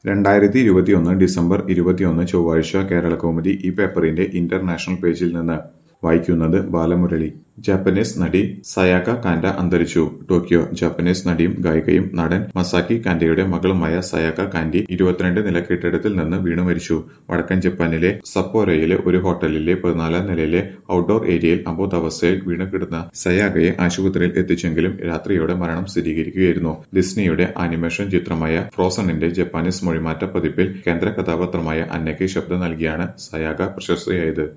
രണ്ടായിരത്തി ഇരുപത്തിയൊന്ന് ഡിസംബർ ഇരുപത്തിയൊന്ന് ചൊവ്വാഴ്ച കേരളകൗമുദി ഈ പേപ്പറിന്റെ ഇന്റർനാഷണൽ പേജിൽ നിന്ന് വായിക്കുന്നത് ബാലമുരളി ജാപ്പനീസ് നടി സയാക കാൻഡ അന്തരിച്ചു ടോക്കിയോ ജാപ്പനീസ് നടിയും ഗായികയും നടൻ മസാക്കി കാൻഡയുടെ മകളുമായ സയാക കാൻഡി ഇരുപത്തിരണ്ട് നില കെട്ടിടത്തിൽ നിന്ന് വീണു മരിച്ചു വടക്കൻ ജപ്പാനിലെ സപ്പോരോയിലെ ഒരു ഹോട്ടലിലെ പതിനാലാം നിലയിലെ ഔട്ട്ഡോർ ഏരിയയിൽ അബോധാവസ്ഥയിൽ വീണു കിടന്ന സയാഗയെ ആശുപത്രിയിൽ എത്തിച്ചെങ്കിലും രാത്രിയോടെ മരണം സ്ഥിരീകരിക്കുകയായിരുന്നു ഡിസ്നിയുടെ ആനിമേഷൻ ചിത്രമായ ഫ്രോസണിന്റെ ജപ്പാനീസ് മൊഴിമാറ്റ പതിപ്പിൽ കേന്ദ്ര കഥാപാത്രമായ അന്നയ്ക്ക് ശബ്ദം നൽകിയാണ് സയാഗ പ്രശസ്തയായത്